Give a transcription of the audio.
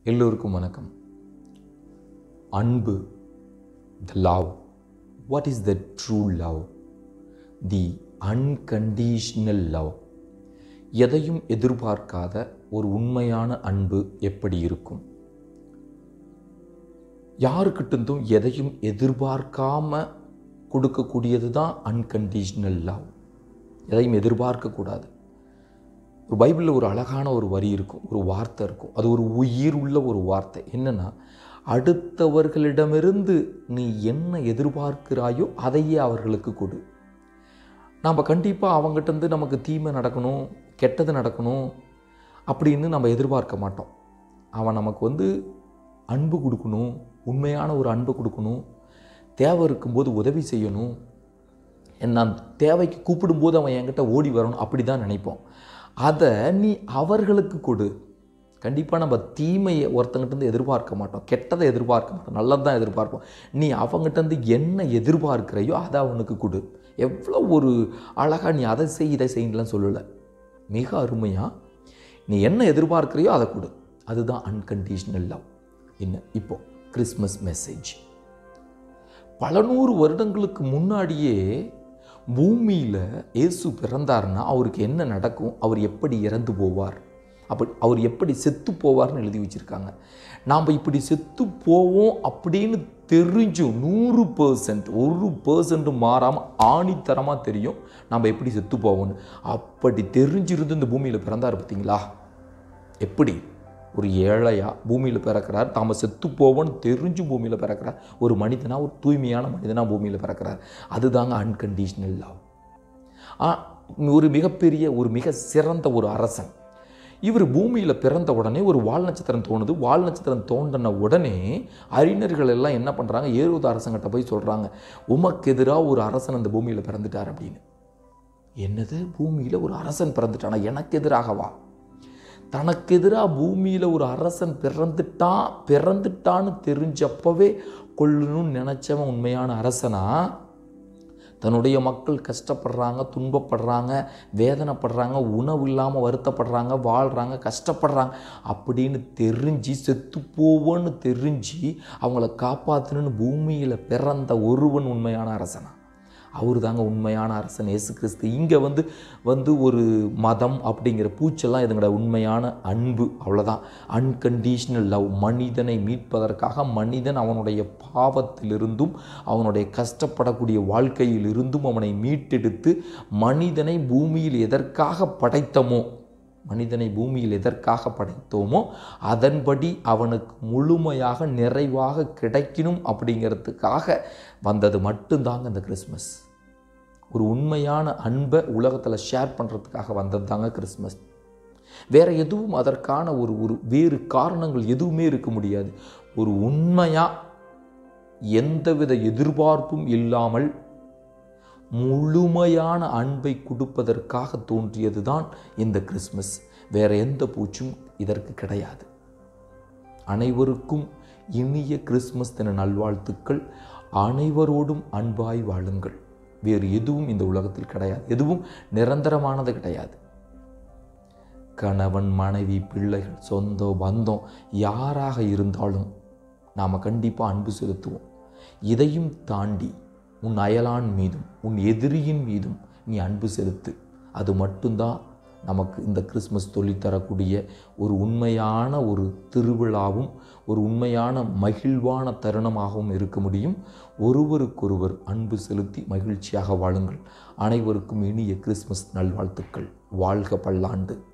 எல்லோருக்கும் வணக்கம் அன்பு the love what is the true love the unconditional love எதையும் எதிர்பார்க்காத ஒரு உண்மையான அன்பு எப்படி இருக்கும் யாருக்கிட்டந்தும் எதையும் எதிர்பார்க்காம கொடுக்கக்கூடியது தான் அன்கண்டீஷ்னல் லவ் எதையும் எதிர்பார்க்கக்கூடாது ஒரு பைபிளில் ஒரு அழகான ஒரு வரி இருக்கும் ஒரு வார்த்தை இருக்கும் அது ஒரு உயிர் உள்ள ஒரு வார்த்தை என்னென்னா அடுத்தவர்களிடமிருந்து நீ என்ன எதிர்பார்க்கிறாயோ அதையே அவர்களுக்கு கொடு நாம் கண்டிப்பாக அவங்ககிட்டருந்து நமக்கு தீமை நடக்கணும் கெட்டது நடக்கணும் அப்படின்னு நம்ம எதிர்பார்க்க மாட்டோம் அவன் நமக்கு வந்து அன்பு கொடுக்கணும் உண்மையான ஒரு அன்பு கொடுக்கணும் தேவை இருக்கும்போது உதவி செய்யணும் நான் தேவைக்கு கூப்பிடும்போது அவன் என்கிட்ட ஓடி வரணும் அப்படி தான் நினைப்போம் அதை நீ அவர்களுக்கு கொடு கண்டிப்பாக நம்ம தீமையை ஒருத்தங்கிட்டேருந்து எதிர்பார்க்க மாட்டோம் கெட்டதை எதிர்பார்க்க மாட்டோம் நல்லது தான் எதிர்பார்ப்போம் நீ அவங்ககிட்டருந்து என்ன எதிர்பார்க்கிறையோ அதை அவனுக்கு கொடு எவ்வளோ ஒரு அழகாக நீ அதை செய் இதை செய்யலாம் சொல்லலை மிக அருமையாக நீ என்ன எதிர்பார்க்கிறையோ அதை கொடு அதுதான் அன்கண்டீஷ்னல் லவ் என்ன இப்போ கிறிஸ்மஸ் மெசேஜ் பல நூறு வருடங்களுக்கு முன்னாடியே பூமியில் இயேசு பிறந்தார்னா அவருக்கு என்ன நடக்கும் அவர் எப்படி இறந்து போவார் அப்படி அவர் எப்படி செத்து போவார்னு எழுதி வச்சுருக்காங்க நாம் இப்படி செத்து போவோம் அப்படின்னு தெரிஞ்சும் நூறு பர்சன்ட் ஒரு பர்சன்ட் மாறாமல் ஆணித்தரமாக தெரியும் நம்ம எப்படி செத்து போவோம்னு அப்படி தெரிஞ்சிருந்து இந்த பூமியில் பிறந்தார் பார்த்தீங்களா எப்படி ஒரு ஏழையா பூமியில் பிறக்கிறார் தாம செத்து போவோன்னு தெரிஞ்சும் பூமியில் பிறக்கிறார் ஒரு மனிதனா ஒரு தூய்மையான மனிதனாக பூமியில் பிறக்கிறார் அதுதாங்க அன்கண்டீஷ்னல் லவ் ஒரு மிகப்பெரிய ஒரு மிக சிறந்த ஒரு அரசன் இவர் பூமியில் பிறந்த உடனே ஒரு வால் நட்சத்திரம் தோணுது வால் நட்சத்திரம் தோண்டின உடனே அறிஞர்கள் எல்லாம் என்ன பண்ணுறாங்க ஏறுவது அரசங்கிட்ட போய் சொல்கிறாங்க உமக்கு எதிராக ஒரு அரசன் அந்த பூமியில் பிறந்துட்டார் அப்படின்னு என்னது பூமியில் ஒரு அரசன் பிறந்துட்டானா எனக்கு எதிராகவா தனக்கு எதிராக பூமியில் ஒரு அரசன் பிறந்துட்டான் பிறந்துட்டான்னு தெரிஞ்சப்பவே கொள்ளணும்னு நினச்சவன் உண்மையான அரசனா தன்னுடைய மக்கள் கஷ்டப்படுறாங்க துன்பப்படுறாங்க வேதனைப்படுறாங்க உணவு இல்லாமல் வருத்தப்படுறாங்க வாழ்கிறாங்க கஷ்டப்படுறாங்க அப்படின்னு தெரிஞ்சு செத்து போவோன்னு தெரிஞ்சு அவங்கள காப்பாற்றணுன்னு பூமியில் பிறந்த ஒருவன் உண்மையான அரசனா அவர் தாங்க உண்மையான அரசன் இயேசு கிறிஸ்து இங்கே வந்து வந்து ஒரு மதம் அப்படிங்கிற பூச்செல்லாம் இதுங்கட உண்மையான அன்பு அவ்வளோதான் அன்கண்டீஷ்னல் லவ் மனிதனை மீட்பதற்காக மனிதன் அவனுடைய பாவத்திலிருந்தும் அவனுடைய கஷ்டப்படக்கூடிய வாழ்க்கையில் இருந்தும் அவனை மீட்டெடுத்து மனிதனை பூமியில் எதற்காக படைத்தமோ மனிதனை பூமியில் எதற்காக படைத்தோமோ அதன்படி அவனுக்கு முழுமையாக நிறைவாக கிடைக்கணும் அப்படிங்கிறதுக்காக வந்தது மட்டும்தாங்க இந்த கிறிஸ்மஸ் ஒரு உண்மையான அன்பை உலகத்தில் ஷேர் பண்ணுறதுக்காக வந்தது தாங்க கிறிஸ்மஸ் வேறு எதுவும் அதற்கான ஒரு ஒரு வேறு காரணங்கள் எதுவுமே இருக்க முடியாது ஒரு உண்மையாக எந்தவித எதிர்பார்ப்பும் இல்லாமல் முழுமையான அன்பை கொடுப்பதற்காக தோன்றியது தான் இந்த கிறிஸ்மஸ் வேறு எந்த பூச்சும் இதற்கு கிடையாது அனைவருக்கும் இனிய கிறிஸ்மஸ் தின நல்வாழ்த்துக்கள் அனைவரோடும் அன்பாய் வாழுங்கள் வேறு எதுவும் இந்த உலகத்தில் கிடையாது எதுவும் நிரந்தரமானது கிடையாது கணவன் மனைவி பிள்ளைகள் சொந்த பந்தம் யாராக இருந்தாலும் நாம் கண்டிப்பாக அன்பு செலுத்துவோம் இதையும் தாண்டி உன் அயலான் மீதும் உன் எதிரியின் மீதும் நீ அன்பு செலுத்து அது மட்டும்தான் நமக்கு இந்த கிறிஸ்மஸ் சொல்லித்தரக்கூடிய ஒரு உண்மையான ஒரு திருவிழாவும் ஒரு உண்மையான மகிழ்வான தருணமாகவும் இருக்க முடியும் ஒருவருக்கொருவர் அன்பு செலுத்தி மகிழ்ச்சியாக வாழுங்கள் அனைவருக்கும் இனிய கிறிஸ்மஸ் நல்வாழ்த்துக்கள் வாழ்க பல்லாண்டு